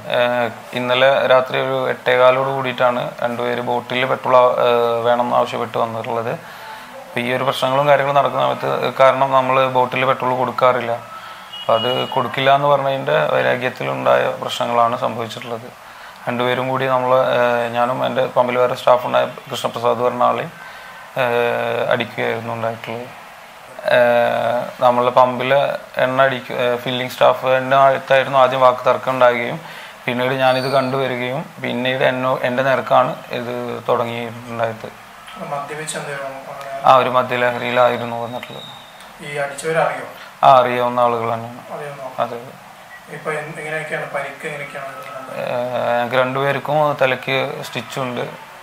ഏഹ് ഇന്നലെ രാത്രി ഒരു എട്ടേകാലോട് കൂടിയിട്ടാണ് രണ്ടുപേര് ബോട്ടിൽ പെട്രോൾ വേണമെന്ന് ആവശ്യപ്പെട്ട് വന്നിട്ടുള്ളത് അപ്പോൾ ഈ ഒരു പ്രശ്നങ്ങളും കാര്യങ്ങളും നടക്കുന്ന സമയത്ത് കാരണം നമ്മൾ ബോട്ടിൽ പെട്രോൾ കൊടുക്കാറില്ല അപ്പോൾ അത് കൊടുക്കില്ല എന്ന് പറഞ്ഞതിൻ്റെ വൈരാഗ്യത്തിലുണ്ടായ പ്രശ്നങ്ങളാണ് സംഭവിച്ചിട്ടുള്ളത് രണ്ടുപേരും കൂടി നമ്മൾ ഞാനും എൻ്റെ പമ്പിൽ വേറെ സ്റ്റാഫുണ്ടായ കൃഷ്ണപ്രസാദ് പറഞ്ഞ ആളെയും ഏഹ് അടിക്കുകയായിരുന്നു ഉണ്ടായിട്ടുള്ളത് ഏഹ് നമ്മളെ പമ്പിൽ എണ്ണ അടിക്ക ഫില്ലിംഗ് സ്റ്റാഫ് എൻ്റെ അടുത്തായിരുന്നു ആദ്യം വാക്ക് തർക്കം ഉണ്ടാകുകയും പിന്നീട് ഞാനിത് കണ്ടുവരികയും പിന്നീട് എന്നോ എൻ്റെ നേർക്കാണ് ഇത് തുടങ്ങിയിട്ടുണ്ടായത് മദ്യപിച്ച് എന്തെങ്കിലും അങ്ങനെ ആ ഒരു മദ്യലഹരിയിലായിരുന്നു വന്നിട്ടുള്ളത് ഈ അടിച്ചവരറിയോ ആ അറിയാവുന്ന ആളുകൾ തന്നെയാണ് അറിയുന്നോ അതെ ഇപ്പൊ എന്ത് എങ്ങനെയൊക്കെയാണ് പരിക്ക് എങ്ങനെയൊക്കെയാണ് വരുന്നത്? ഏഹ് ഞങ്ങൾക്ക് രണ്ടുപേർക്കും തലയ്ക്ക് സ്റ്റിച്ചുണ്ട്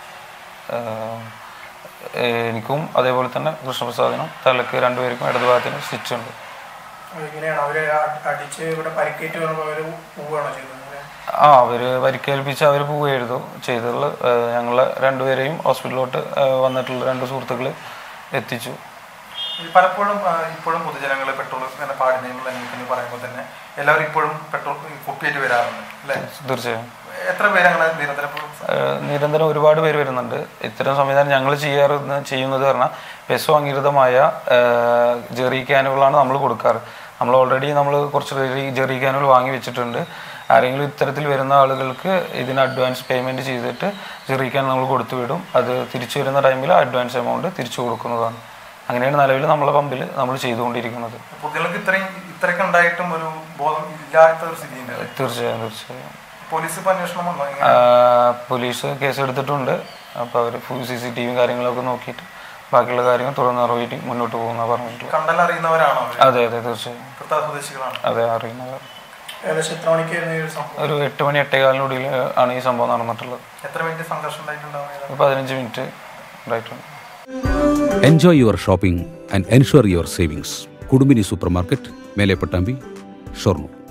എനിക്കും അതേപോലെ തന്നെ കൃഷ്ണപ്രസാദിനും തലയ്ക്ക് രണ്ടുപേർക്കും ഇടതുഭാഗത്തിന് സ്റ്റിച്ചുണ്ട് എങ്ങനെയാണ് അവര് അ- അടിച്ച് ഇവിടെ പരിക്കേറ്റ് വരുമ്പോൾ അവര് പോവുകയാണോ ചെയ്തത് അങ്ങനെ? ആ അവര് പരിക്കേൽപ്പിച്ച് അവർ പോവുകയായിരുന്നു ചെയ്തിട്ടുള്ള ഞങ്ങളെ രണ്ടുപേരെയും ഹോസ്പിറ്റലിലോട്ട് ഏഹ് വന്നിട്ടുള്ള രണ്ട് സുഹൃത്തുക്കൾ എത്തിച്ചു ഈ പലപ്പോഴും ആ, ഇപ്പോഴും പൊതുജനങ്ങൾ പെട്രോൾ ഇങ്ങനെ പാടുന്നതിനുള്ള എന്ന് പറയുമ്പോൾ തന്നെ എല്ലാവരും ഇപ്പോഴും പെട്രോൾ കുപ്പിയായിട്ട് വരാറുണ്ട് അല്ലേ തീർച്ചയായും എത്ര പേര് അങ്ങനെ നിരന്തരം ഇപ്പോഴും ഏഹ് നിരന്തരം ഒരുപാട് പേര് വരുന്നുണ്ട് ഇത്തരം സംവിധാനം ഞങ്ങൾ ചെയ്യാറ് ചെയ്യുന്നത് പറഞ്ഞാൽ ബസ്വാംഗീകൃതമായ ജെറി ക്യാനുകളാണ് നമ്മൾ കൊടുക്കാറ് നമ്മൾ ഓൾറെഡി നമ്മൾ കുറച്ച് ജെറി ജെറി ക്യാനുകൾ വാങ്ങി വെച്ചിട്ടുണ്ട് ആരെങ്കിലും ഇത്തരത്തിൽ വരുന്ന ആളുകൾക്ക് ഇതിന് അഡ്വാൻസ് പേയ്മെൻറ്റ് ചെയ്തിട്ട് ജെറി ക്യാൻ നമ്മൾ കൊടുത്തു വിടും അത് തിരിച്ചു വരുന്ന ടൈമിൽ അഡ്വാൻസ് എമൗണ്ട് തിരിച്ചു കൊടുക്കുന്നതാണ് അങ്ങനെയാണ് നിലവിൽ നമ്മളെ പമ്പിൽ നമ്മൾ ചെയ്തുകൊണ്ടിരിക്കുന്നത് പൊതുജനങ്ങൾക്ക് ഇത്രയും ഇത്രയൊക്കെ ഉണ്ടായിട്ടും ഒരു ബോധം ഇല്ലാത്ത ഒരു സ്ഥിതിയുണ്ട് തീർച്ചയായും തീർച്ചയായും പോലീസ് ഇപ്പൊ അന്വേഷണം വന്നോ ഇങ്ങനെ ആ, പോലീസ് കേസ് എടുത്തിട്ടുണ്ട് അപ്പോൾ അവർ സി സി ടി വിയും കാര്യങ്ങളൊക്കെ നോക്കിയിട്ട് ബാക്കിയുള്ള കാര്യങ്ങൾ തുടർന്ന് നിറവേറ്റി മുന്നോട്ട് പോകുന്ന പറഞ്ഞിട്ടുള്ളത് കണ്ടൽ അറിയുന്നവരാണോ അവര് അതെ അതെ തീർച്ചയായും കൃത്യ സ്വദേശികളാണ് അതെ അറിയുന്നവർ ഏകദേശം എത്ര മണിക്കായിരുന്നു ഈ ഒരു സംഭവം ഒരു എട്ട് മണി എട്ടേകാലിനുള്ളിൽ ആണ് ഈ സംഭവം നടന്നിട്ടുള്ളത് എത്ര മിനിറ്റ് സംഘർഷം ഉണ്ടായിട്ടുണ്ടാവും ഒരു പതിനഞ്ച് മിനിറ്റ് ഉണ്ടായിട്ടുണ്ട് Enjoy your shopping and ensure your savings. Kudumini Supermarket, Mele Patambi, Shornur.